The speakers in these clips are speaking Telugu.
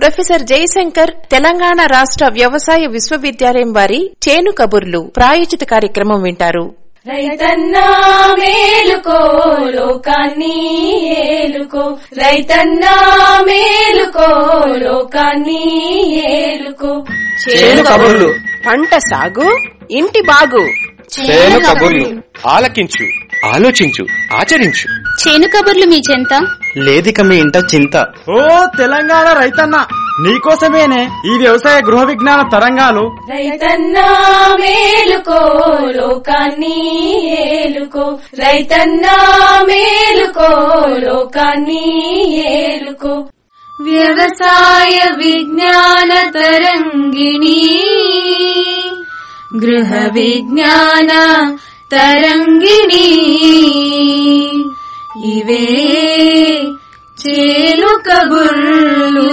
ప్రొఫెసర్ జయశంకర్ తెలంగాణ రాష్ట్ర వ్యవసాయ విశ్వవిద్యాలయం వారి చేను కబుర్లు ప్రాయోజిత కార్యక్రమం వింటారు రైతన్నా మేలుకో లోకాన్ని ఏలుకో రైతన్నా మేలుకో లోకాన్ని ఏలుకో చేను కబుర్లు పంట సాగు ఇంటి బాగు చేను కబుర్లు ఆలకించు ఆలోచించు ఆచరించు చేను కబుర్లు మీ చెంత లేదిక మీ ఇంట చింత ఓ తెలంగాణ రైతన్న నీకోసమేనే ఈ వ్యవసాయ గృహ విజ్ఞాన తరంగాలు రైతన్నా మేలుకో లోకాన్ని ఏలుకో రైతన్నా మేలుకో లోకాన్ని ఏలుకో వ్యవసాయ విజ్ఞాన తరంగిణి గృహ విజ్ఞాన తరంగిణి ఇవే చేలు కబుర్లు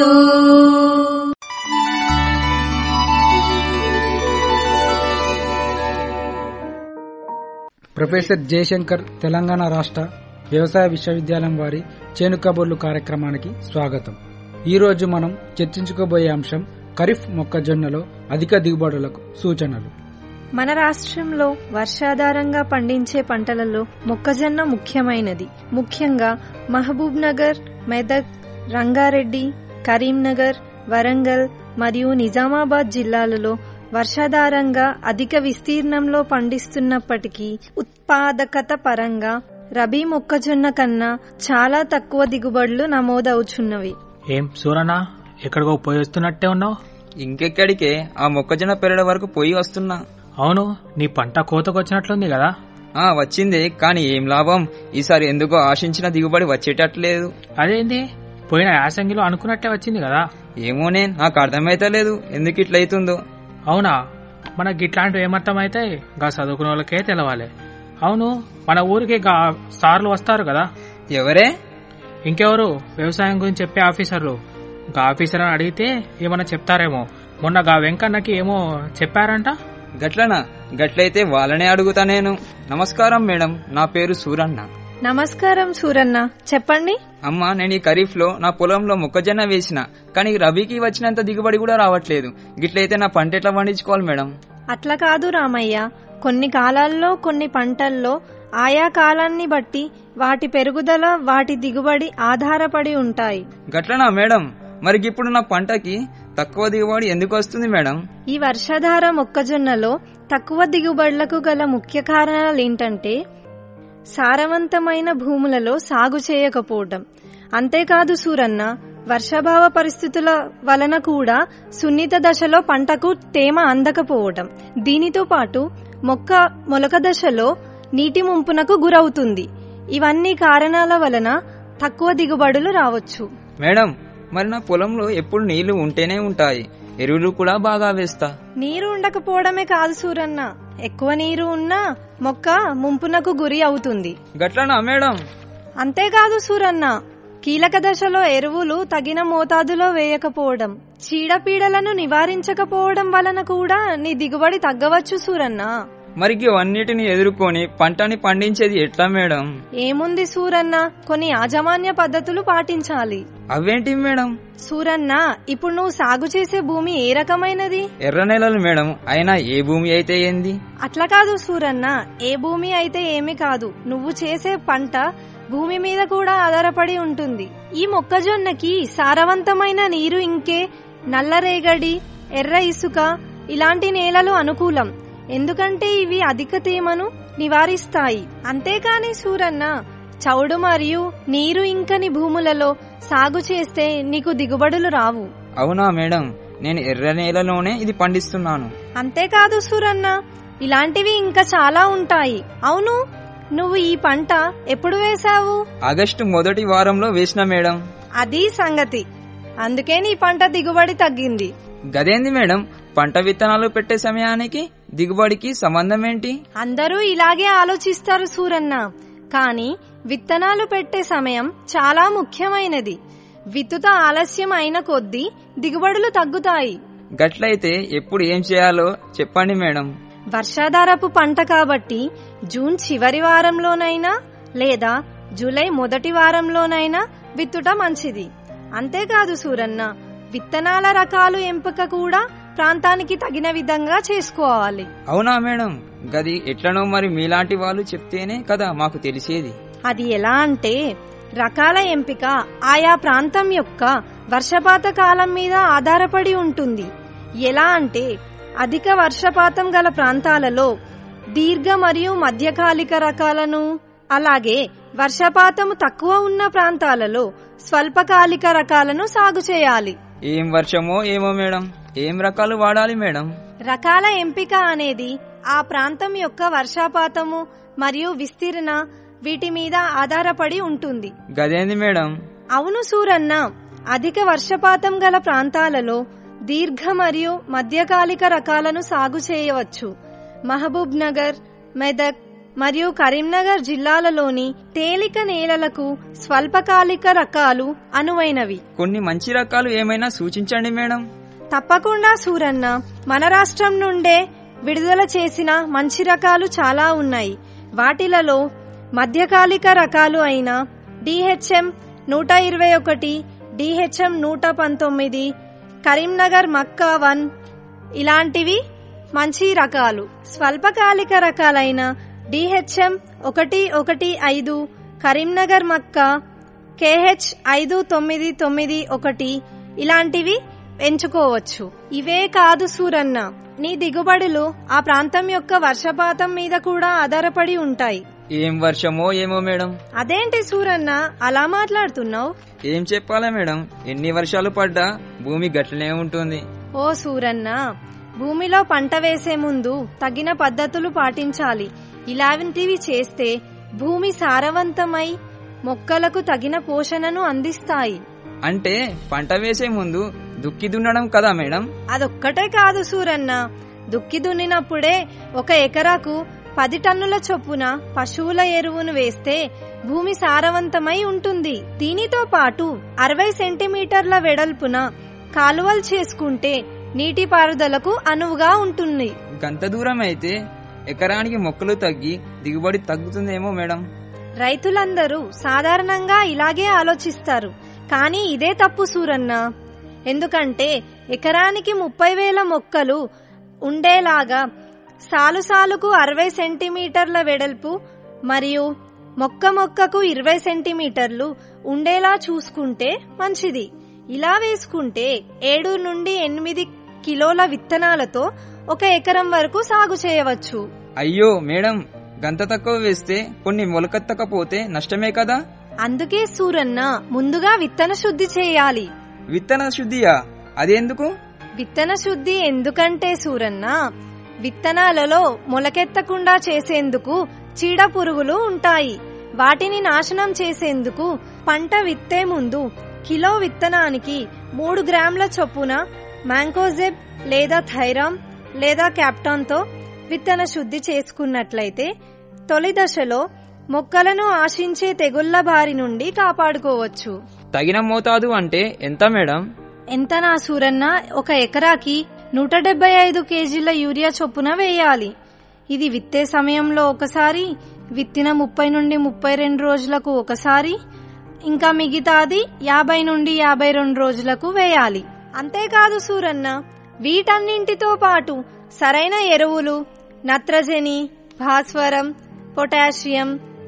ప్రొఫెసర్ జయశంకర్ తెలంగాణ రాష్ట్ర వ్యవసాయ విశ్వవిద్యాలయం వారి చేను కబుర్లు కార్యక్రమానికి స్వాగతం ఈ రోజు మనం చర్చించుకోబోయే అంశం ఖరీఫ్ మొక్కజొన్నలో అధిక దిగుబడులకు సూచనలు మన రాష్ట్రంలో వర్షాధారంగా పండించే పంటలలో మొక్కజొన్న ముఖ్యమైనది ముఖ్యంగా మహబూబ్ నగర్ మెదక్ రంగారెడ్డి కరీంనగర్ వరంగల్ మరియు నిజామాబాద్ జిల్లాలలో వర్షాధారంగా అధిక విస్తీర్ణంలో పండిస్తున్నప్పటికీ ఉత్పాదకత పరంగా రబీ మొక్కజొన్న కన్నా చాలా తక్కువ దిగుబడులు నమోదవుచున్నవి ఏం సూరనా ఎక్కడికో పోయి వస్తున్నట్టే ఉన్నావు ఇంకెక్కడికే ఆ మొక్కజొన్న పెరడ వరకు పోయి వస్తున్నా అవును నీ పంట కోతకొచ్చినట్లుంది కదా ఆ వచ్చింది కానీ ఏం లాభం ఈసారి ఎందుకో ఆశించిన దిగుబడి వచ్చేటట్లేదు అదేంది పోయిన యాసంగిలో అనుకున్నట్టే వచ్చింది కదా ఏమోనే నాకు అర్థమైతలేదు ఎందుకు ఇట్లయితుందో అవునా మనకి ఇట్లాంటివి ఏమర్థమైతే గా చదువుకున్న వాళ్ళకే తెలవాలి అవును మన ఊరికి గా సార్లు వస్తారు కదా ఎవరే ఇంకెవరు వ్యవసాయం గురించి చెప్పే ఆఫీసర్లు గా ఆఫీసర్ అని అడిగితే ఏమన్నా చెప్తారేమో మొన్న గా వెంకన్నకి ఏమో చెప్పారంట గట్లనా గట్లయితే వాళ్ళనే అడుగుతా నేను నమస్కారం మేడం నా పేరు సూరన్న నమస్కారం సూరన్న చెప్పండి అమ్మా నేను ఈ ఖరీఫ్ లో నా పొలంలో మొక్కజొన్న వేసిన కానీ రబీకి వచ్చినంత దిగుబడి కూడా రావట్లేదు గిట్లయితే నా పంట ఎట్లా పండించుకోవాలి మేడం అట్లా కాదు రామయ్య కొన్ని కాలాల్లో కొన్ని పంటల్లో ఆయా కాలాన్ని బట్టి వాటి పెరుగుదల వాటి దిగుబడి ఆధారపడి ఉంటాయి గట్లనా మేడం మరి ఇప్పుడు నా పంటకి తక్కువ దిగుబడి ఎందుకు వస్తుంది మేడం ఈ వర్షాధార మొక్కజొన్నలో తక్కువ దిగుబడులకు గల ముఖ్య కారణాలు ఏంటంటే సారవంతమైన భూములలో సాగు చేయకపోవడం అంతేకాదు సూరన్న వర్షాభావ పరిస్థితుల వలన కూడా సున్నిత దశలో పంటకు తేమ అందకపోవడం దీనితో పాటు మొక్క మొలక దశలో నీటి ముంపునకు గురవుతుంది ఇవన్నీ కారణాల వలన తక్కువ దిగుబడులు రావచ్చు మేడం మరి నా పొలంలో ఎప్పుడు నీళ్లు ఉంటేనే ఉంటాయి ఎరువులు కూడా బాగా వేస్తా నీరు ఉండకపోవడమే కాదు సూరన్న ఎక్కువ నీరు ఉన్నా మొక్క ముంపునకు గురి అవుతుంది గట్లనా మేడం అంతేకాదు సూరన్న కీలక దశలో ఎరువులు తగిన మోతాదులో వేయకపోవడం చీడపీడలను నివారించకపోవడం వలన కూడా నీ దిగుబడి తగ్గవచ్చు సూరన్న మరి ఇవన్నిటిని ఎదుర్కొని పంటని పండించేది ఎట్లా మేడం ఏముంది సూరన్న కొన్ని యాజమాన్య పద్ధతులు పాటించాలి అవేంటి మేడం సూరన్న ఇప్పుడు నువ్వు సాగు చేసే భూమి ఏ రకమైనది ఎర్ర నెలలు మేడం అయినా ఏ భూమి అయితే ఏంది అట్లా కాదు సూరన్న ఏ భూమి అయితే ఏమి కాదు నువ్వు చేసే పంట భూమి మీద కూడా ఆధారపడి ఉంటుంది ఈ మొక్కజొన్నకి సారవంతమైన నీరు ఇంకే నల్లరేగడి ఎర్ర ఇసుక ఇలాంటి నేలలు అనుకూలం ఎందుకంటే ఇవి అధిక తేమను నివారిస్తాయి అంతేకాని సూరన్న చౌడు మరియు నీరు ఇంకని భూములలో సాగు చేస్తే నీకు దిగుబడులు రావు అవునా మేడం నేను ఎర్ర నేలలోనే ఇది పండిస్తున్నాను అంతేకాదు సూరన్న ఇలాంటివి ఇంకా చాలా ఉంటాయి అవును నువ్వు ఈ పంట ఎప్పుడు వేశావు ఆగస్టు మొదటి వారంలో వేసిన మేడం అది సంగతి అందుకే నీ పంట దిగుబడి తగ్గింది గదేంది మేడం పంట విత్తనాలు పెట్టే సమయానికి దిగుబడికి సంబంధం ఏంటి అందరూ ఇలాగే ఆలోచిస్తారు సూరన్న కానీ విత్తనాలు పెట్టే సమయం చాలా ముఖ్యమైనది విత్తుత ఆలస్యం అయిన కొద్దీ దిగుబడులు తగ్గుతాయి గట్లయితే ఎప్పుడు ఏం చేయాలో చెప్పండి మేడం వర్షాధారపు పంట కాబట్టి జూన్ చివరి వారంలోనైనా లేదా జూలై మొదటి వారంలోనైనా విత్తుట మంచిది అంతేకాదు సూరన్న విత్తనాల రకాలు ఎంపిక కూడా ప్రాంతానికి తగిన విధంగా చేసుకోవాలి అవునా మేడం గది ఎట్లనో మరి మీలాంటి వాళ్ళు చెప్తేనే కదా మాకు తెలిసేది అది ఎలా అంటే రకాల ఎంపిక ఆయా ప్రాంతం యొక్క వర్షపాత కాలం మీద ఆధారపడి ఉంటుంది ఎలా అంటే అధిక వర్షపాతం గల ప్రాంతాలలో దీర్ఘ మరియు మధ్యకాలిక రకాలను అలాగే వర్షపాతము తక్కువ ఉన్న ప్రాంతాలలో స్వల్పకాలిక రకాలను సాగు చేయాలి ఏం వర్షమో ఏమో మేడం ఏం రకాలు వాడాలి మేడం రకాల ఎంపిక అనేది ఆ ప్రాంతం యొక్క వర్షపాతము మరియు విస్తీర్ణ వీటి మీద ఆధారపడి ఉంటుంది గదేంది మేడం అవును సూరన్న అధిక వర్షపాతం గల ప్రాంతాలలో దీర్ఘ మరియు మధ్యకాలిక రకాలను సాగు చేయవచ్చు మహబూబ్ నగర్ మెదక్ మరియు కరీంనగర్ జిల్లాలలోని తేలిక నేలలకు స్వల్పకాలిక రకాలు అనువైనవి కొన్ని మంచి రకాలు ఏమైనా సూచించండి మేడం తప్పకుండా సూరన్న మన రాష్ట్రం నుండే విడుదల చేసిన మంచి రకాలు చాలా ఉన్నాయి వాటిలలో మధ్యకాలిక రకాలు అయిన డిహెచ్ఎం నూట ఇరవై ఒకటి డిహెచ్ఎం నూట పంతొమ్మిది కరీంనగర్ మక్కా వన్ ఇలాంటివి మంచి రకాలు స్వల్పకాలిక రకాలైన డిహెచ్ఎం ఒకటి ఒకటి ఐదు కరీంనగర్ మక్కా కేహెచ్ ఐదు తొమ్మిది తొమ్మిది ఒకటి ఇలాంటివి ఎంచుకోవచ్చు ఇవే కాదు సూరన్న నీ దిగుబడులు ఆ ప్రాంతం యొక్క వర్షపాతం మీద కూడా ఆధారపడి ఉంటాయి ఏం వర్షమో ఏమో మేడం అదేంటి సూరన్న అలా మాట్లాడుతున్నావు ఏం చెప్పాలా మేడం ఎన్ని వర్షాలు పడ్డా భూమి గట్లనే ఉంటుంది ఓ సూరన్న భూమిలో పంట వేసే ముందు తగిన పద్ధతులు పాటించాలి ఇలాంటివి చేస్తే భూమి సారవంతమై మొక్కలకు తగిన పోషణను అందిస్తాయి అంటే పంట వేసే ముందు దుక్కి దున్నడం కదా మేడం అదొక్కటే కాదు సూరన్న దుక్కి దున్నినప్పుడే ఒక ఎకరాకు పది టన్నుల చొప్పున పశువుల ఎరువును వేస్తే భూమి సారవంతమై ఉంటుంది దీనితో పాటు అరవై సెంటీమీటర్ల వెడల్పున కాలువలు చేసుకుంటే నీటిపారుదలకు అనువుగా ఉంటుంది గంత దూరం అయితే ఎకరానికి మొక్కలు తగ్గి దిగుబడి తగ్గుతుందేమో మేడం రైతులందరూ సాధారణంగా ఇలాగే ఆలోచిస్తారు కానీ ఇదే తప్పు సూరన్న ఎందుకంటే ఎకరానికి ముప్పై వేల మొక్కలు ఉండేలాగా సాలుసాలుకు అరవై సెంటీమీటర్ల వెడల్పు మరియు మొక్క మొక్కకు ఇరవై సెంటీమీటర్లు ఉండేలా చూసుకుంటే మంచిది ఇలా వేసుకుంటే ఏడు నుండి ఎనిమిది కిలోల విత్తనాలతో ఒక ఎకరం వరకు సాగు చేయవచ్చు అయ్యో మేడం గంత తక్కువ వేస్తే కొన్ని మొలకెత్తకపోతే నష్టమే కదా అందుకే సూరన్న ముందుగా విత్తన శుద్ధి చేయాలి విత్తన శుద్ధియా అదెందుకు విత్తన శుద్ధి ఎందుకంటే సూరన్న విత్తనాలలో మొలకెత్తకుండా చేసేందుకు చీడ పురుగులు ఉంటాయి వాటిని నాశనం చేసేందుకు పంట విత్తే ముందు కిలో విత్తనానికి మూడు గ్రాముల చొప్పున మ్యాంకోజెబ్ లేదా థైరామ్ లేదా క్యాప్టాన్తో విత్తన శుద్ధి చేసుకున్నట్లయితే తొలి దశలో మొక్కలను ఆశించే తెగుళ్ల బారి నుండి కాపాడుకోవచ్చు తగిన మోతాదు అంటే ఎంత మేడం ఎంత నా సూరన్న ఒక ఎకరాకి నూట డెబ్బై ఐదు కేజీల యూరియా చొప్పున వేయాలి ఇది విత్తే సమయంలో ఒకసారి విత్తిన ముప్పై నుండి ముప్పై రెండు రోజులకు ఒకసారి ఇంకా మిగతాది యాభై నుండి యాభై రెండు రోజులకు వేయాలి అంతేకాదు సూరన్న వీటన్నింటితో పాటు సరైన ఎరువులు నత్రజని భాస్వరం పొటాషియం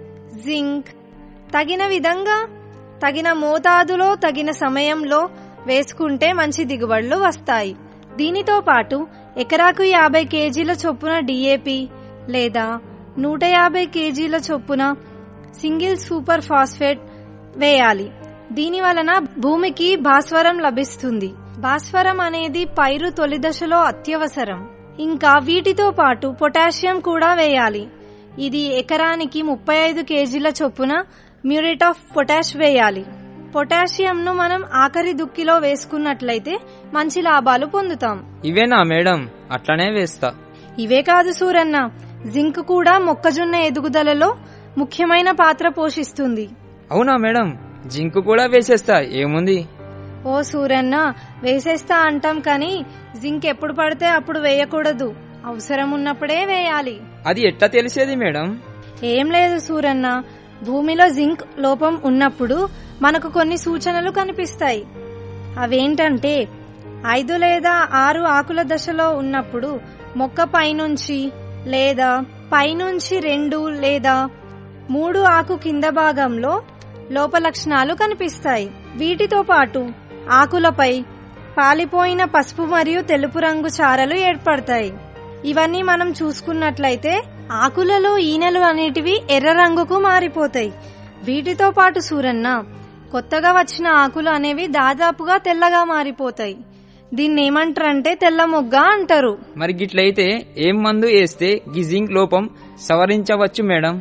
జింక్ తగిన విధంగా తగిన మోతాదులో తగిన సమయంలో వేసుకుంటే మంచి దిగుబడులు వస్తాయి దీనితో పాటు ఎకరాకు యాభై కేజీల చొప్పున డిఏపి లేదా నూట యాభై కేజీల చొప్పున సింగిల్ సూపర్ ఫాస్ఫేట్ వేయాలి దీని వలన భూమికి భాస్వరం లభిస్తుంది భాస్వరం అనేది పైరు తొలి దశలో అత్యవసరం ఇంకా వీటితో పాటు పొటాషియం కూడా వేయాలి ఇది ఎకరానికి ముప్పై ఐదు కేజీల చొప్పున మ్యూరేట్ ఆఫ్ పొటాష్ వేయాలి పొటాషియంను మనం ఆఖరి దుక్కిలో వేసుకున్నట్లయితే మంచి లాభాలు పొందుతాం ఇవేనా మేడం అట్లనే వేస్తా ఇవే కాదు సూరన్న జింక్ కూడా మొక్కజొన్న ఎదుగుదలలో ముఖ్యమైన పాత్ర పోషిస్తుంది అవునా మేడం జింక్ కూడా వేసేస్తా ఏముంది ఓ సూరన్న వేసేస్తా అంటాం కానీ జింక్ ఎప్పుడు పడితే అప్పుడు వేయకూడదు అవసరం ఉన్నప్పుడే వేయాలి అది ఎట్లా తెలిసేది మేడం ఏం లేదు సూరన్న భూమిలో జింక్ లోపం ఉన్నప్పుడు మనకు కొన్ని సూచనలు కనిపిస్తాయి అవేంటంటే ఐదు లేదా ఆరు ఆకుల దశలో ఉన్నప్పుడు మొక్క పైనుంచి లేదా పైనుంచి రెండు లేదా మూడు ఆకు కింద భాగంలో లోపలక్షణాలు కనిపిస్తాయి వీటితో పాటు ఆకులపై పాలిపోయిన పసుపు మరియు తెలుపు రంగు చారలు ఏర్పడతాయి ఇవన్నీ మనం చూసుకున్నట్లయితే ఆకులలో ఈనెలు అనేటివి ఎర్ర రంగుకు మారిపోతాయి వీటితో పాటు సూరన్న కొత్తగా వచ్చిన ఆకులు అనేవి దాదాపుగా తెల్లగా మారిపోతాయి దీన్ని ఏమంటారంటే తెల్ల మొగ్గ అంటారు మరి గిట్లయితే ఏం మందు వేస్తే గిజింక్ లోపం సవరించవచ్చు మేడం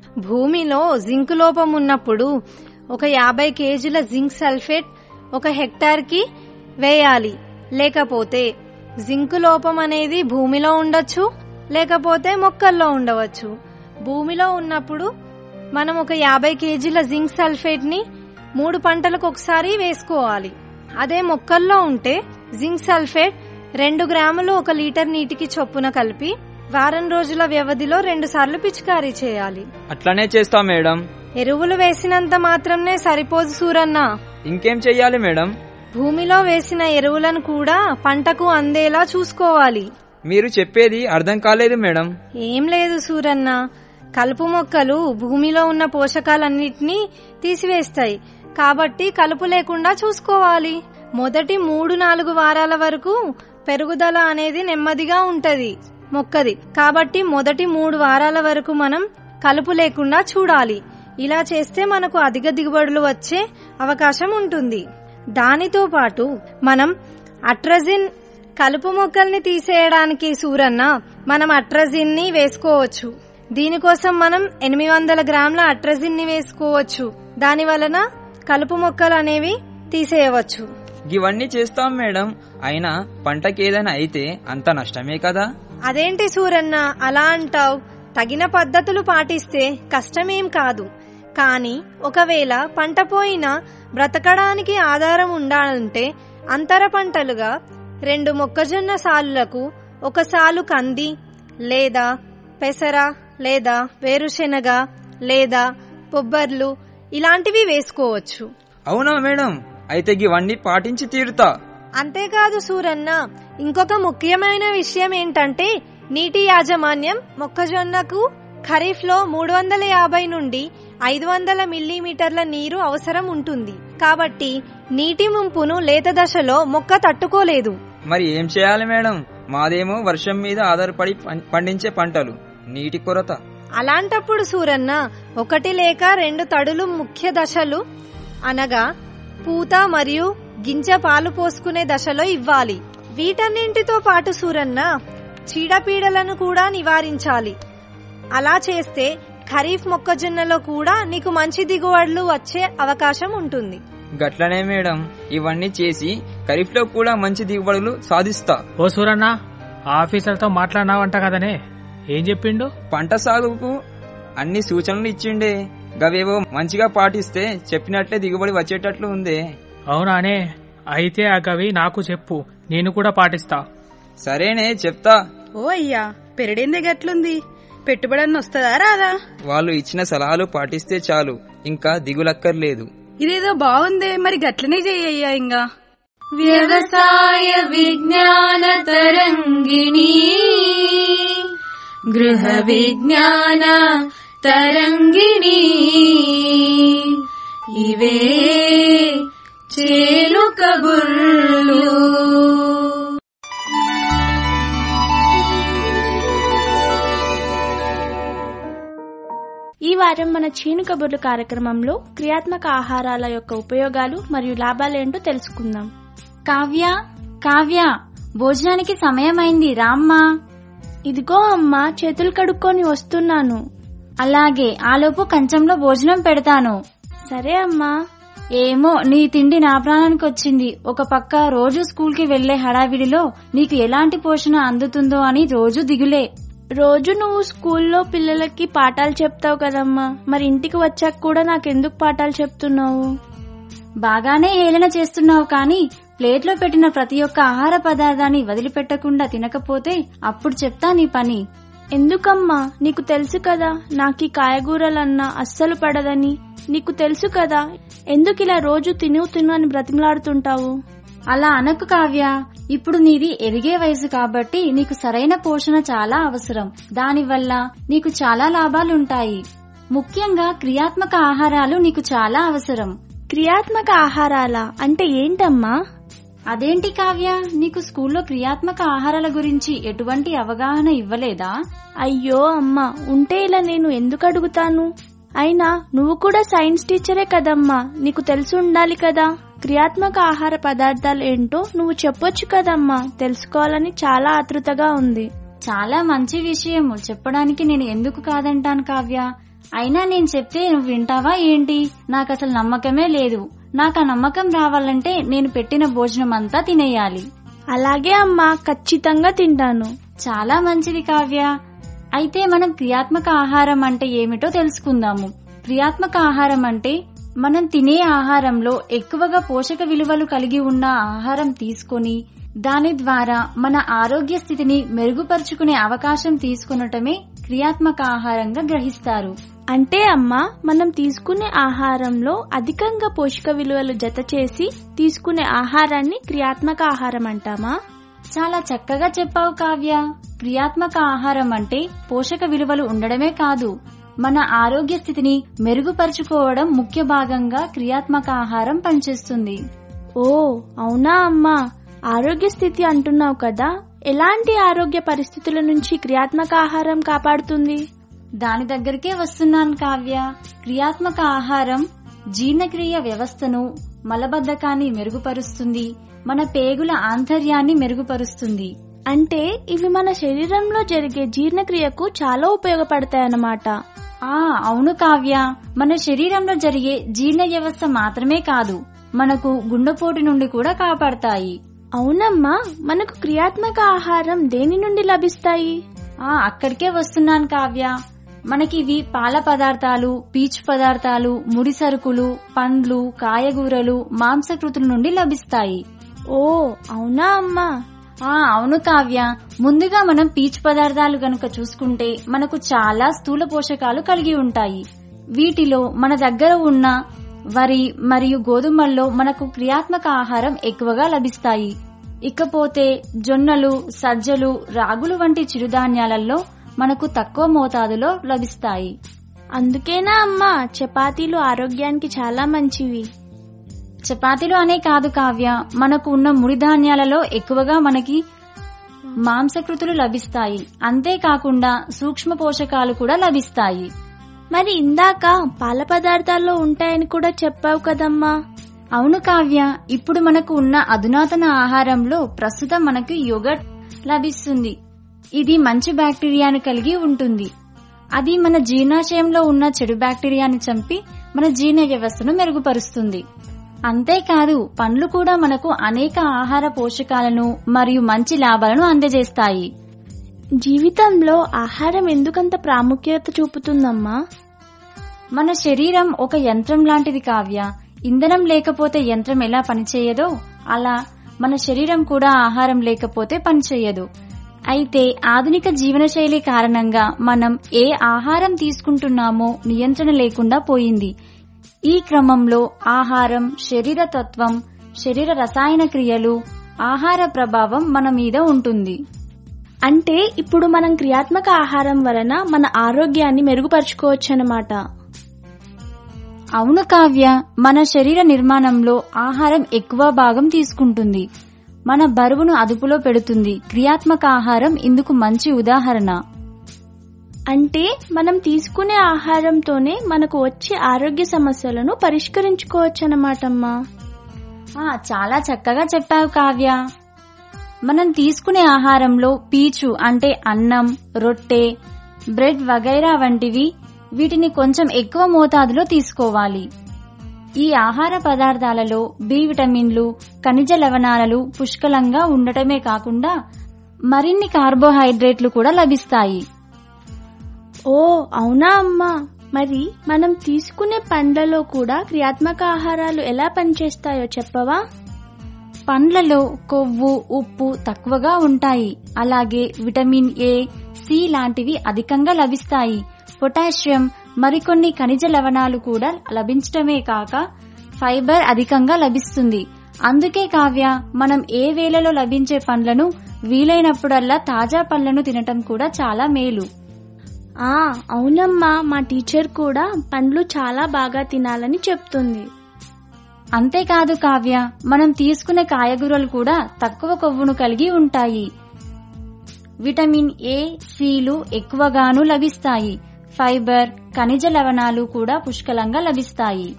భూమిలో జింక్ లోపం ఉన్నప్పుడు ఒక యాభై కేజీల జింక్ సల్ఫేట్ ఒక హెక్టార్కి వేయాలి లేకపోతే జింక్ లోపం అనేది భూమిలో ఉండొచ్చు లేకపోతే మొక్కల్లో ఉండవచ్చు భూమిలో ఉన్నప్పుడు మనం ఒక యాభై కేజీల జింక్ సల్ఫేట్ ని మూడు పంటలకు ఒకసారి వేసుకోవాలి అదే మొక్కల్లో ఉంటే జింక్ సల్ఫేట్ రెండు గ్రాములు ఒక లీటర్ నీటికి చొప్పున కలిపి వారం రోజుల వ్యవధిలో రెండు సార్లు పిచికారీ చేయాలి అట్లనే చేస్తా మేడం ఎరువులు వేసినంత మాత్రమే సరిపోదు సూరన్న ఇంకేం చెయ్యాలి మేడం భూమిలో వేసిన ఎరువులను కూడా పంటకు అందేలా చూసుకోవాలి మీరు చెప్పేది అర్థం కాలేదు మేడం ఏం లేదు సూరన్న కలుపు మొక్కలు భూమిలో ఉన్న పోషకాలన్నిటినీ తీసివేస్తాయి కాబట్టి కలుపు లేకుండా చూసుకోవాలి మొదటి మూడు నాలుగు వారాల వరకు పెరుగుదల అనేది నెమ్మదిగా ఉంటది మొక్కది కాబట్టి మొదటి మూడు వారాల వరకు మనం కలుపు లేకుండా చూడాలి ఇలా చేస్తే మనకు అధిక దిగుబడులు వచ్చే అవకాశం ఉంటుంది దానితో పాటు మనం అట్రజిన్ కలుపు మొక్కల్ని తీసేయడానికి సూరన్న మనం అట్రజిన్ ని వేసుకోవచ్చు దీనికోసం మనం ఎనిమిది వందల గ్రాముల అట్రజిన్ ని వేసుకోవచ్చు దాని వలన కలుపు మొక్కలు అనేవి తీసేయవచ్చు ఇవన్నీ చేస్తాం మేడం అయినా పంటకి ఏదైనా అయితే అంత నష్టమే కదా అదేంటి సూరన్న అలా అంటావు తగిన పద్ధతులు పాటిస్తే కష్టమేం కాదు కానీ ఒకవేళ పంట పోయినా బ్రతకడానికి ఆధారం ఉండాలంటే అంతర పంటలుగా రెండు మొక్కజొన్న సాలులకు ఒక సాలు కంది లేదా పెసర లేదా వేరుశెనగ లేదా బొబ్బర్లు ఇలాంటివి వేసుకోవచ్చు అవునా మేడం అయితే ఇవన్నీ పాటించి తీరుతా అంతేకాదు సూరన్న ఇంకొక ముఖ్యమైన విషయం ఏంటంటే నీటి యాజమాన్యం మొక్కజొన్నకు ఖరీఫ్ లో మూడు వందల యాభై నుండి ఐదు వందల మిల్లీమీటర్ల నీరు అవసరం ఉంటుంది కాబట్టి నీటి ముంపును లేత దశలో మొక్క తట్టుకోలేదు మరి ఏం చేయాలి మేడం మాదేమో వర్షం మీద ఆధారపడి పం- పండించే పంటలు నీటి కొరత అలాంటప్పుడు సూరన్న ఒకటి లేక రెండు తడులు ముఖ్య దశలు అనగా పూత మరియు గింజ పాలు పోసుకునే దశలో ఇవ్వాలి వీటన్నింటితో పాటు సూరన్న చీడపీడలను కూడా నివారించాలి అలా చేస్తే ఖరీఫ్ మొక్కజొన్నలో కూడా నీకు మంచి దిగుబడులు వచ్చే అవకాశం ఉంటుంది గట్లనే మేడం ఇవన్నీ చేసి ఖరీఫ్ లో కూడా మంచి దిగుబడులు సాధిస్తా ఓ సూరన్న ఆ ఆఫీసర్తో మాట్లాడినావంట కదనే ఏం చెప్పిండు పంట సాగుకు అన్ని సూచనలు ఇచ్చిండే గవేవో మంచిగా పాటిస్తే చెప్పినట్లే దిగుబడి వచ్చేటట్లు ఉందే అవునానే అయితే ఆ గవి నాకు చెప్పు నేను కూడా పాటిస్తా సరేనే చెప్తా ఓ అయ్యా పెరడిందే గట్లుంది పెట్టుబడన్న వస్తుందా రాదా వాళ్ళు ఇచ్చిన సలహాలు పాటిస్తే చాలు ఇంకా దిగులక్కర్లేదు ఇదేదో బాగుందే మరి గట్లనే చెయ్యయ్యా ఇంకా వ్యవసాయ విజ్ఞాన తరంగిణి గృహ విజ్ఞాన తరంగిణి ఇవే చేలు కబుర్లు ఈ వారం మన చీను కబుర్లు కార్యక్రమంలో క్రియాత్మక ఆహారాల యొక్క ఉపయోగాలు మరియు లాభాలేంటో తెలుసుకుందాం కావ్య కావ్య భోజనానికి సమయమైంది రామ్మా ఇదిగో అమ్మా చేతులు కడుక్కొని వస్తున్నాను అలాగే ఆలోపు కంచంలో భోజనం పెడతాను సరే అమ్మా ఏమో నీ తిండి నా ప్రాణానికి వచ్చింది ఒక పక్క రోజు స్కూల్కి వెళ్లే హడావిడిలో నీకు ఎలాంటి పోషణ అందుతుందో అని రోజు దిగులే రోజు నువ్వు స్కూల్లో పిల్లలకి పాఠాలు చెప్తావు కదమ్మా మరి ఇంటికి వచ్చాక కూడా నాకెందుకు పాఠాలు చెప్తున్నావు బాగానే ఏలన చేస్తున్నావు కానీ ప్లేట్లో పెట్టిన ప్రతి ఒక్క ఆహార పదార్థాన్ని వదిలిపెట్టకుండా తినకపోతే అప్పుడు చెప్తా నీ పని ఎందుకమ్మా నీకు తెలుసు కదా నాకు ఈ కాయగూరలన్నా అస్సలు పడదని నీకు తెలుసు కదా ఎందుకు ఇలా రోజు తిను తిను అని బ్రతిమలాడుతుంటావు అలా అనకు కావ్య ఇప్పుడు నీది ఎదిగే వయసు కాబట్టి నీకు సరైన పోషణ చాలా అవసరం దానివల్ల నీకు చాలా లాభాలుంటాయి ముఖ్యంగా క్రియాత్మక ఆహారాలు నీకు చాలా అవసరం క్రియాత్మక ఆహారాల అంటే ఏంటమ్మా అదేంటి కావ్య నీకు స్కూల్లో క్రియాత్మక ఆహారాల గురించి ఎటువంటి అవగాహన ఇవ్వలేదా అయ్యో అమ్మా ఉంటే ఇలా నేను ఎందుకు అడుగుతాను అయినా నువ్వు కూడా సైన్స్ టీచరే కదమ్మా నీకు తెలిసి ఉండాలి కదా క్రియాత్మక ఆహార పదార్థాలు ఏంటో నువ్వు చెప్పొచ్చు కదమ్మా తెలుసుకోవాలని చాలా ఆతృతగా ఉంది చాలా మంచి విషయము చెప్పడానికి నేను ఎందుకు కాదంటాను కావ్య అయినా నేను చెప్తే నువ్వు వింటావా ఏంటి నాకు అసలు నమ్మకమే లేదు నాకు ఆ నమ్మకం రావాలంటే నేను పెట్టిన భోజనం అంతా తినేయాలి అలాగే అమ్మా ఖచ్చితంగా తింటాను చాలా మంచిది కావ్య అయితే మనం క్రియాత్మక ఆహారం అంటే ఏమిటో తెలుసుకుందాము క్రియాత్మక ఆహారం అంటే మనం తినే ఆహారంలో ఎక్కువగా పోషక విలువలు కలిగి ఉన్న ఆహారం తీసుకొని దాని ద్వారా మన ఆరోగ్య స్థితిని మెరుగుపరుచుకునే అవకాశం తీసుకునటమే క్రియాత్మక ఆహారంగా గ్రహిస్తారు అంటే అమ్మా మనం తీసుకునే ఆహారంలో అధికంగా పోషక విలువలు జత చేసి తీసుకునే ఆహారాన్ని క్రియాత్మక ఆహారం అంటామా చాలా చక్కగా చెప్పావు కావ్య క్రియాత్మక ఆహారం అంటే పోషక విలువలు ఉండడమే కాదు మన ఆరోగ్య స్థితిని మెరుగుపరుచుకోవడం ముఖ్య భాగంగా క్రియాత్మక ఆహారం పనిచేస్తుంది ఓ అవునా అమ్మా ఆరోగ్య స్థితి అంటున్నావు కదా ఎలాంటి ఆరోగ్య పరిస్థితుల నుంచి క్రియాత్మక ఆహారం కాపాడుతుంది దాని దగ్గరికే వస్తున్నాను కావ్య క్రియాత్మక ఆహారం జీర్ణక్రియ వ్యవస్థను మలబద్ధకాన్ని మెరుగుపరుస్తుంది మన పేగుల ఆంతర్యాన్ని మెరుగుపరుస్తుంది అంటే ఇవి మన శరీరంలో జరిగే జీర్ణక్రియకు చాలా ఉపయోగపడతాయన్నమాట ఆ అవును కావ్య మన శరీరంలో జరిగే జీర్ణ వ్యవస్థ మాత్రమే కాదు మనకు గుండెపోటు నుండి కూడా కాపాడతాయి అవునమ్మా మనకు క్రియాత్మక ఆహారం దేని నుండి లభిస్తాయి ఆ అక్కడికే వస్తున్నాను కావ్య మనకి ఇవి పాల పదార్థాలు పీచు పదార్థాలు ముడి సరుకులు పండ్లు కాయగూరలు మాంసకృతుల నుండి లభిస్తాయి ఓ అవునా అమ్మా ఆ అవును కావ్య ముందుగా మనం పీచు పదార్థాలు గనుక చూసుకుంటే మనకు చాలా స్థూల పోషకాలు కలిగి ఉంటాయి వీటిలో మన దగ్గర ఉన్న వరి మరియు గోధుమల్లో మనకు క్రియాత్మక ఆహారం ఎక్కువగా లభిస్తాయి ఇకపోతే జొన్నలు సజ్జలు రాగులు వంటి చిరుధాన్యాలలో మనకు తక్కువ మోతాదులో లభిస్తాయి అందుకేనా అమ్మా చపాతీలు ఆరోగ్యానికి చాలా మంచివి చపాతీలు అనే కాదు కావ్య మనకు ఉన్న ముడి ధాన్యాలలో ఎక్కువగా మనకి మాంసకృతులు లభిస్తాయి అంతేకాకుండా సూక్ష్మ పోషకాలు కూడా లభిస్తాయి మరి ఇందాక పాల పదార్థాల్లో ఉంటాయని కూడా చెప్పావు కదమ్మా అవును కావ్య ఇప్పుడు మనకు ఉన్న అధునాతన ఆహారంలో ప్రస్తుతం మనకు యోగట్ లభిస్తుంది ఇది మంచి బ్యాక్టీరియాను కలిగి ఉంటుంది అది మన జీర్ణాశయంలో ఉన్న చెడు బ్యాక్టీరియాని చంపి మన జీర్ణ వ్యవస్థను మెరుగుపరుస్తుంది అంతేకాదు పండ్లు కూడా మనకు అనేక ఆహార పోషకాలను మరియు మంచి లాభాలను అందజేస్తాయి జీవితంలో ఆహారం ఎందుకంత ప్రాముఖ్యత చూపుతుందమ్మా మన శరీరం ఒక యంత్రం లాంటిది కావ్య ఇంధనం లేకపోతే యంత్రం ఎలా పనిచేయదో అలా మన శరీరం కూడా ఆహారం లేకపోతే పనిచేయదు అయితే ఆధునిక జీవనశైలి కారణంగా మనం ఏ ఆహారం తీసుకుంటున్నామో నియంత్రణ లేకుండా పోయింది ఈ క్రమంలో ఆహారం శరీర తత్వం శరీర రసాయన క్రియలు ఆహార ప్రభావం మన మీద ఉంటుంది అంటే ఇప్పుడు మనం క్రియాత్మక ఆహారం వలన మన ఆరోగ్యాన్ని మెరుగుపరుచుకోవచ్చనమాట అవును కావ్య మన శరీర నిర్మాణంలో ఆహారం ఎక్కువ భాగం తీసుకుంటుంది మన బరువును అదుపులో పెడుతుంది క్రియాత్మక ఆహారం ఇందుకు మంచి ఉదాహరణ అంటే మనం తీసుకునే ఆహారంతోనే మనకు వచ్చే ఆరోగ్య సమస్యలను పరిష్కరించుకోవచ్చనమాటమ్మా ఆ చాలా చక్కగా చెప్పావు కావ్య మనం తీసుకునే ఆహారంలో పీచు అంటే అన్నం రొట్టె బ్రెడ్ వగైరా వంటివి వీటిని కొంచెం ఎక్కువ మోతాదులో తీసుకోవాలి ఈ ఆహార పదార్థాలలో బి విటమిన్లు ఖనిజ లవణాలు పుష్కలంగా ఉండటమే కాకుండా మరిన్ని కార్బోహైడ్రేట్లు కూడా లభిస్తాయి ఓ అవునా అమ్మా మరి మనం తీసుకునే పండ్లలో కూడా క్రియాత్మక ఆహారాలు ఎలా పనిచేస్తాయో చెప్పవా పండ్లలో కొవ్వు ఉప్పు తక్కువగా ఉంటాయి అలాగే విటమిన్ ఏ సి లాంటివి అధికంగా లభిస్తాయి పొటాషియం మరికొన్ని ఖనిజ లవణాలు కూడా లభించటమే కాక ఫైబర్ అధికంగా లభిస్తుంది అందుకే కావ్య మనం ఏ వేళలో లభించే పండ్లను వీలైనప్పుడల్లా తాజా పండ్లను తినటం కూడా చాలా మేలు ఆ అవునమ్మా మా టీచర్ కూడా పండ్లు చాలా బాగా తినాలని చెప్తుంది అంతేకాదు కావ్య మనం తీసుకునే కాయగూరలు కూడా తక్కువ కొవ్వును కలిగి ఉంటాయి విటమిన్ ఏ సిలు ఎక్కువగాను లభిస్తాయి ఫైబర్ ఖనిజ లవణాలు కూడా పుష్కలంగా లభిస్తాయి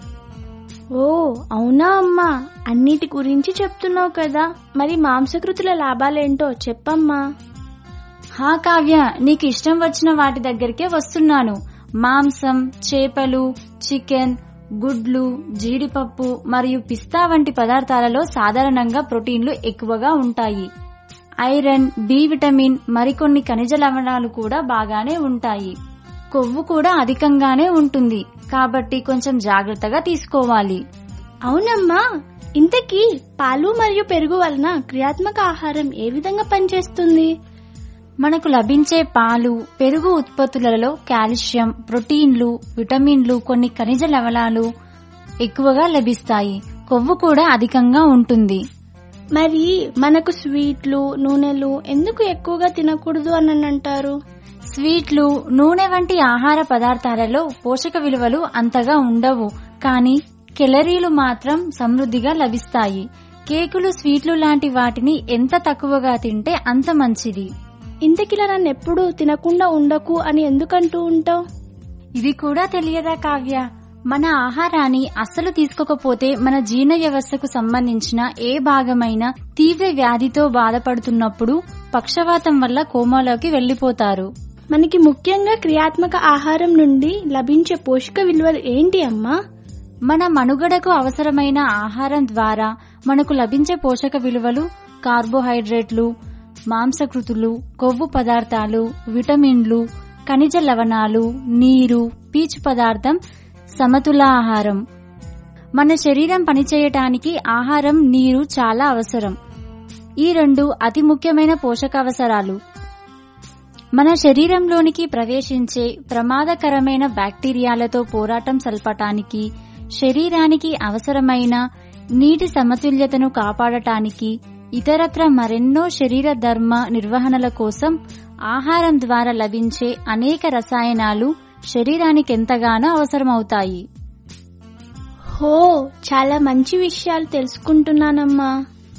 ఓ అవునా అమ్మా అన్నిటి గురించి చెప్తున్నావు కదా మరి మాంసకృతుల లాభాలేంటో చెప్పమ్మా హా కావ్య నీకు ఇష్టం వచ్చిన వాటి దగ్గరికే వస్తున్నాను మాంసం చేపలు చికెన్ గుడ్లు జీడిపప్పు మరియు పిస్తా వంటి పదార్థాలలో సాధారణంగా ప్రోటీన్లు ఎక్కువగా ఉంటాయి ఐరన్ బి విటమిన్ మరికొన్ని ఖనిజ లవణాలు కూడా బాగానే ఉంటాయి కొవ్వు కూడా అధికంగానే ఉంటుంది కాబట్టి కొంచెం జాగ్రత్తగా తీసుకోవాలి అవునమ్మా ఇంతకీ పాలు మరియు పెరుగు వలన క్రియాత్మక ఆహారం ఏ విధంగా పనిచేస్తుంది మనకు లభించే పాలు పెరుగు ఉత్పత్తులలో కాల్షియం ప్రోటీన్లు విటమిన్లు కొన్ని ఖనిజ లవణాలు ఎక్కువగా లభిస్తాయి కొవ్వు కూడా అధికంగా ఉంటుంది మరి మనకు స్వీట్లు నూనెలు ఎందుకు ఎక్కువగా తినకూడదు అని అంటారు స్వీట్లు నూనె వంటి ఆహార పదార్థాలలో పోషక విలువలు అంతగా ఉండవు కానీ కెలరీలు మాత్రం సమృద్ధిగా లభిస్తాయి కేకులు స్వీట్లు లాంటి వాటిని ఎంత తక్కువగా తింటే అంత మంచిది ఇంతకిలా నన్ను ఎప్పుడు తినకుండా ఉండకు అని ఎందుకంటూ ఉంటావు ఇది కూడా తెలియదా కావ్య మన ఆహారాన్ని అస్సలు తీసుకోకపోతే మన జీర్ణ వ్యవస్థకు సంబంధించిన ఏ భాగమైనా తీవ్ర వ్యాధితో బాధపడుతున్నప్పుడు పక్షవాతం వల్ల కోమాలోకి వెళ్లిపోతారు మనకి ముఖ్యంగా క్రియాత్మక ఆహారం నుండి లభించే పోషక విలువలు ఏంటి అమ్మా మన మనుగడకు అవసరమైన ఆహారం ద్వారా మనకు లభించే పోషక విలువలు కార్బోహైడ్రేట్లు మాంసకృతులు కొవ్వు పదార్థాలు విటమిన్లు ఖనిజ లవణాలు నీరు పీచు పదార్థం సమతుల ఆహారం మన శరీరం పనిచేయటానికి ఆహారం నీరు చాలా అవసరం ఈ రెండు అతి ముఖ్యమైన పోషకావసరాలు మన శరీరంలోనికి ప్రవేశించే ప్రమాదకరమైన బ్యాక్టీరియాలతో పోరాటం సల్పటానికి శరీరానికి అవసరమైన నీటి సమతుల్యతను కాపాడటానికి ఇతరత్ర మరెన్నో శరీర ధర్మ నిర్వహణల కోసం ఆహారం ద్వారా లభించే అనేక రసాయనాలు శరీరానికెంతగానో అవసరమవుతాయి హో చాలా మంచి విషయాలు తెలుసుకుంటున్నానమ్మా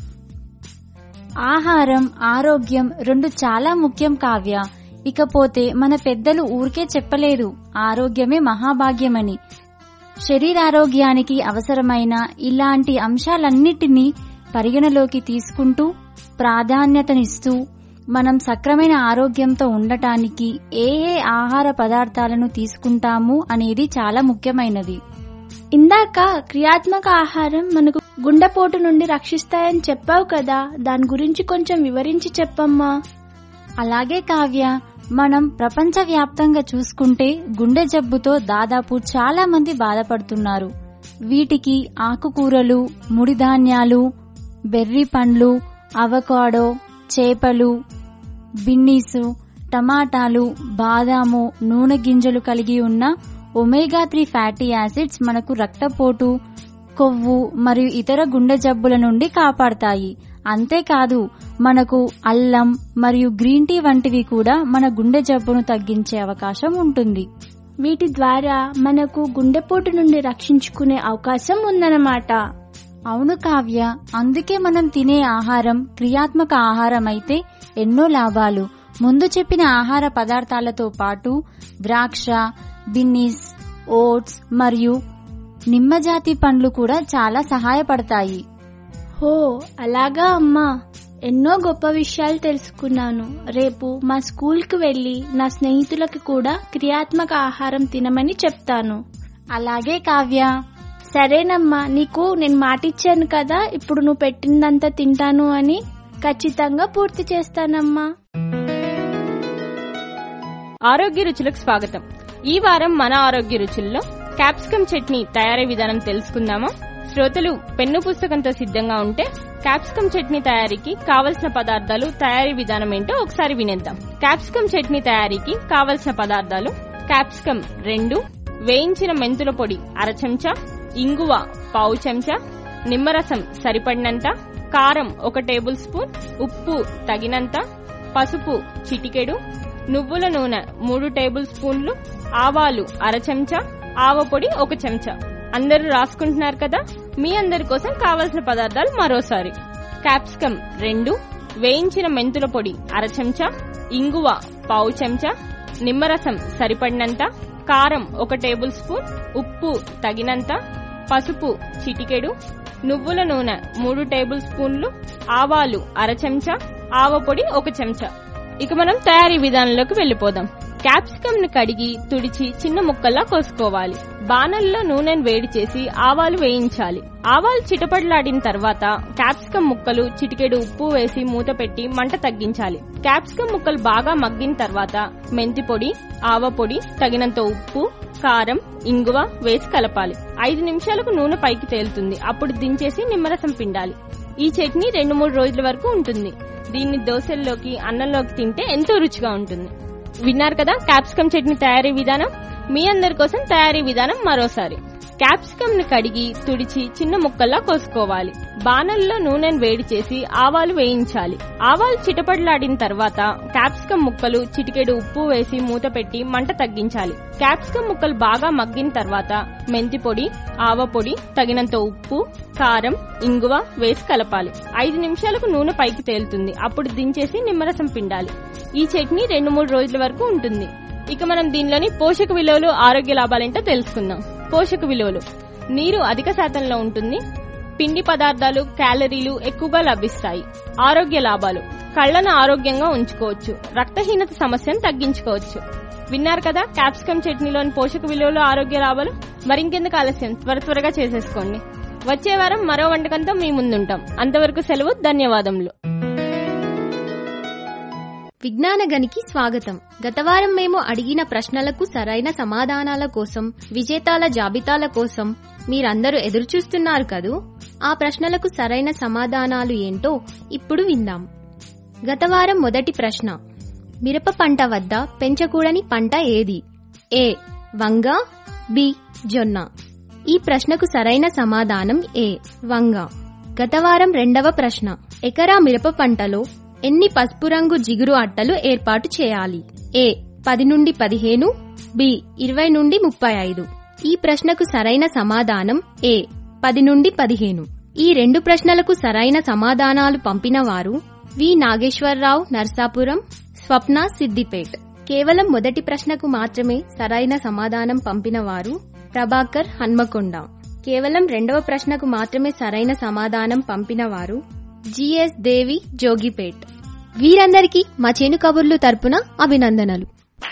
ఆహారం ఆరోగ్యం రెండు చాలా ముఖ్యం కావ్య ఇకపోతే మన పెద్దలు ఊరికే చెప్పలేదు ఆరోగ్యమే మహాభాగ్యమని శరీరారోగ్యానికి అవసరమైన ఇలాంటి అంశాలన్నిటినీ పరిగణలోకి తీసుకుంటూ ప్రాధాన్యతనిస్తూ మనం సక్రమైన ఆరోగ్యంతో ఉండటానికి ఏ ఏ ఆహార పదార్థాలను తీసుకుంటాము అనేది చాలా ముఖ్యమైనది ఇందాక క్రియాత్మక ఆహారం మనకు గుండెపోటు నుండి రక్షిస్తాయని చెప్పావు కదా దాని గురించి కొంచెం వివరించి చెప్పమ్మా అలాగే కావ్య మనం ప్రపంచవ్యాప్తంగా చూసుకుంటే గుండె జబ్బుతో దాదాపు చాలా మంది బాధపడుతున్నారు వీటికి ఆకుకూరలు ముడిధాన్యాలు బెర్రీ పండ్లు అవకాడో చేపలు బిన్నీసు టమాటాలు బాదాము నూనె గింజలు కలిగి ఉన్న ఒమేగా త్రీ ఫ్యాటీ యాసిడ్స్ మనకు రక్తపోటు కొవ్వు మరియు ఇతర గుండె జబ్బుల నుండి కాపాడతాయి అంతేకాదు మనకు అల్లం మరియు గ్రీన్ టీ వంటివి కూడా మన గుండె జబ్బును తగ్గించే అవకాశం ఉంటుంది వీటి ద్వారా మనకు గుండెపోటు నుండి రక్షించుకునే అవకాశం ఉందన్నమాట అవును కావ్య అందుకే మనం తినే ఆహారం క్రియాత్మక ఆహారం అయితే ఎన్నో లాభాలు ముందు చెప్పిన ఆహార పదార్థాలతో పాటు ద్రాక్ష బిన్నీస్ ఓట్స్ మరియు నిమ్మజాతి పండ్లు కూడా చాలా సహాయపడతాయి హో అలాగా అమ్మా ఎన్నో గొప్ప విషయాలు తెలుసుకున్నాను రేపు మా స్కూల్కి వెళ్ళి నా స్నేహితులకు కూడా క్రియాత్మక ఆహారం తినమని చెప్తాను అలాగే కావ్య సరేనమ్మా నీకు నేను మాటిచ్చాను కదా ఇప్పుడు నువ్వు పెట్టిందంతా తింటాను అని ఖచ్చితంగా పూర్తి చేస్తానమ్మా ఆరోగ్య రుచులకు స్వాగతం ఈ వారం మన ఆరోగ్య రుచుల్లో క్యాప్సికం చట్నీ తయారీ విధానం తెలుసుకుందామా శ్రోతలు పెన్ను పుస్తకంతో సిద్ధంగా ఉంటే క్యాప్సికం చట్నీ తయారీకి కావలసిన పదార్థాలు తయారీ విధానం ఏంటో ఒకసారి వినేద్దాం క్యాప్సికం చట్నీ తయారీకి కావలసిన పదార్థాలు క్యాప్సికం రెండు వేయించిన మెంతుల పొడి అర చెంచా ఇంగువ పావు చెంచా నిమ్మరసం సరిపడినంత కారం ఒక టేబుల్ స్పూన్ ఉప్పు తగినంత పసుపు చిటికెడు నువ్వుల నూనె మూడు టేబుల్ స్పూన్లు ఆవాలు అర చెంచా ఆవపొడి ఒక చెంచా అందరూ రాసుకుంటున్నారు కదా మీ అందరి కోసం కావలసిన పదార్థాలు మరోసారి క్యాప్సికం రెండు వేయించిన మెంతుల పొడి అర చెంచా ఇంగువ పావు చెంచా నిమ్మరసం సరిపడినంత కారం ఒక టేబుల్ స్పూన్ ఉప్పు తగినంత పసుపు చిటికెడు నువ్వుల నూనె మూడు టేబుల్ స్పూన్లు ఆవాలు అర చెంచా ఆవపొడి ఒక చెంచా ఇక మనం తయారీ విధానంలోకి వెళ్ళిపోదాం క్యాప్సికం ను కడిగి తుడిచి చిన్న ముక్కల్లా కోసుకోవాలి బాణల్లో నూనెను వేడి చేసి ఆవాలు వేయించాలి ఆవాలు చిటపడలాడిన తర్వాత క్యాప్సికం ముక్కలు చిటికెడు ఉప్పు వేసి మూత పెట్టి మంట తగ్గించాలి క్యాప్సికం ముక్కలు బాగా మగ్గిన తర్వాత మెంతి పొడి ఆవ పొడి తగినంత ఉప్పు కారం ఇంగువ వేసి కలపాలి ఐదు నిమిషాలకు నూనె పైకి తేలుతుంది అప్పుడు దించేసి నిమ్మరసం పిండాలి ఈ చట్నీ రెండు మూడు రోజుల వరకు ఉంటుంది దీన్ని దోశల్లోకి అన్నంలోకి తింటే ఎంతో రుచిగా ఉంటుంది విన్నారు కదా క్యాప్సికం చట్నీ తయారీ విధానం మీ అందరి కోసం తయారీ విధానం మరోసారి క్యాప్సికం ను కడిగి తుడిచి చిన్న ముక్కల్లా కోసుకోవాలి బాణల్లో నూనెను వేడి చేసి ఆవాలు వేయించాలి ఆవాలు చిటపడలాడిన తర్వాత క్యాప్సికం ముక్కలు చిటికెడు ఉప్పు వేసి మూత పెట్టి మంట తగ్గించాలి క్యాప్సికం ముక్కలు బాగా మగ్గిన తర్వాత మెంతి పొడి ఆవ పొడి తగినంత ఉప్పు కారం ఇంగువ వేసి కలపాలి ఐదు నిమిషాలకు నూనె పైకి తేలుతుంది అప్పుడు దించేసి నిమ్మరసం పిండాలి ఈ చట్నీ రెండు మూడు రోజుల వరకు ఉంటుంది ఇక మనం దీనిలోని పోషక విలువలు ఆరోగ్య లాభాలేంటో తెలుసుకుందాం పోషక విలువలు నీరు అధిక శాతంలో ఉంటుంది పిండి పదార్థాలు క్యాలరీలు ఎక్కువగా లభిస్తాయి ఆరోగ్య లాభాలు కళ్లను ఆరోగ్యంగా ఉంచుకోవచ్చు రక్తహీనత సమస్యను తగ్గించుకోవచ్చు విన్నారు కదా క్యాప్సికం చట్నీలోని పోషక విలువలు ఆరోగ్య లాభాలు మరింకెందుకు ఆలస్యం త్వర త్వరగా చేసేసుకోండి వచ్చే వారం మరో వంటకంతో మీ ముందుంటాం అంతవరకు సెలవు ధన్యవాదములు విజ్ఞాన గనికి స్వాగతం గత వారం మేము అడిగిన ప్రశ్నలకు సరైన సమాధానాల కోసం విజేతాల జాబితాల కోసం మీరందరూ ఎదురుచూస్తున్నారు కదూ ఆ ప్రశ్నలకు సరైన సమాధానాలు ఏంటో ఇప్పుడు విందాం గత వారం మొదటి ప్రశ్న మిరప పంట వద్ద పెంచకూడని పంట ఏది ఏ వంగ బి జొన్న ఈ ప్రశ్నకు సరైన సమాధానం ఏ వంగ గత వారం రెండవ ప్రశ్న ఎకరా మిరప పంటలో ఎన్ని పసుపు రంగు జిగురు అట్టలు ఏర్పాటు చేయాలి ఏ పది నుండి పదిహేను బి ఇరవై నుండి ముప్పై ఐదు ఈ ప్రశ్నకు సరైన సమాధానం ఏ పది నుండి పదిహేను ఈ రెండు ప్రశ్నలకు సరైన సమాధానాలు పంపిన వారు వి నాగేశ్వరరావు నర్సాపురం స్వప్న సిద్దిపేట్ కేవలం మొదటి ప్రశ్నకు మాత్రమే సరైన సమాధానం పంపిన వారు ప్రభాకర్ హన్మకొండ కేవలం రెండవ ప్రశ్నకు మాత్రమే సరైన సమాధానం పంపిన వారు జిఎస్ దేవి జోగిపేట్ వీరందరికీ మా చేను కబుర్లు తరపున అభినందనలు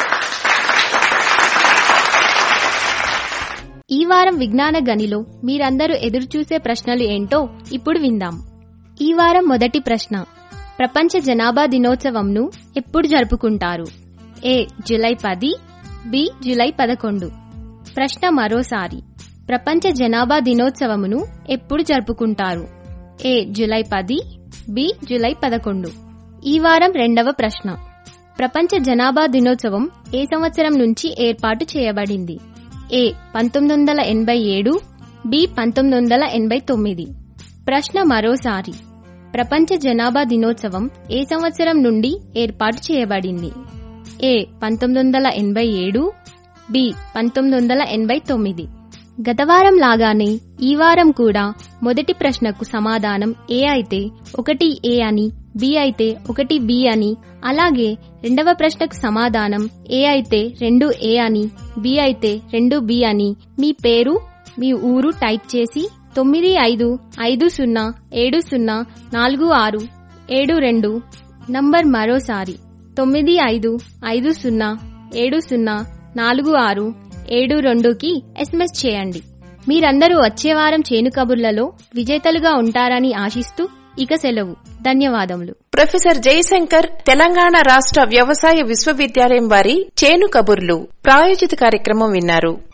ఈ వారం విజ్ఞాన గనిలో మీరందరూ ఎదురుచూసే ప్రశ్నలు ఏంటో ఇప్పుడు విందాం ఈ వారం మొదటి ప్రశ్న ప్రపంచ జనాభా దినోత్సవంను ఎప్పుడు జరుపుకుంటారు ఏ జులై పది బి జులై పదకొండు ప్రశ్న మరోసారి ప్రపంచ జనాభా దినోత్సవమును ఎప్పుడు జరుపుకుంటారు ఏ జులై పది బి జులై పదకొండు ఈ వారం రెండవ ప్రశ్న ప్రపంచ జనాభా దినోత్సవం ఏ సంవత్సరం నుంచి ఏర్పాటు చేయబడింది ఏ పంతొమ్మిది వందల ఎనభై ఏడు బి పంతొమ్మిది వందల ఎనభై తొమ్మిది ప్రశ్న మరోసారి ప్రపంచ జనాభా దినోత్సవం ఏ సంవత్సరం నుండి ఏర్పాటు చేయబడింది ఏ పంతొమ్మిది వందల ఎనభై ఏడు బి పంతొమ్మిది వందల ఎనభై తొమ్మిది గతవారం లాగానే ఈ వారం కూడా మొదటి ప్రశ్నకు సమాధానం ఏ అయితే ఒకటి ఏ అని బి అయితే ఒకటి బి అని అలాగే రెండవ ప్రశ్నకు సమాధానం ఏ అయితే రెండు ఏ అని బి అయితే రెండు బి అని మీ పేరు మీ ఊరు టైప్ చేసి తొమ్మిది ఐదు ఐదు సున్నా ఏడు సున్నా నాలుగు ఆరు ఏడు రెండు నంబర్ మరోసారి తొమ్మిది ఐదు ఐదు సున్నా ఏడు సున్నా నాలుగు ఆరు ఏడు రెండుకి ఎస్ఎంఎస్ చేయండి మీరందరూ వచ్చే వారం చేను కబుర్లలో విజేతలుగా ఉంటారని ఆశిస్తూ ఇక సెలవు ధన్యవాదములు ప్రొఫెసర్ జయశంకర్ తెలంగాణ రాష్ట్ర వ్యవసాయ విశ్వవిద్యాలయం వారి చేను కబుర్లు ప్రాయోజిత కార్యక్రమం విన్నారు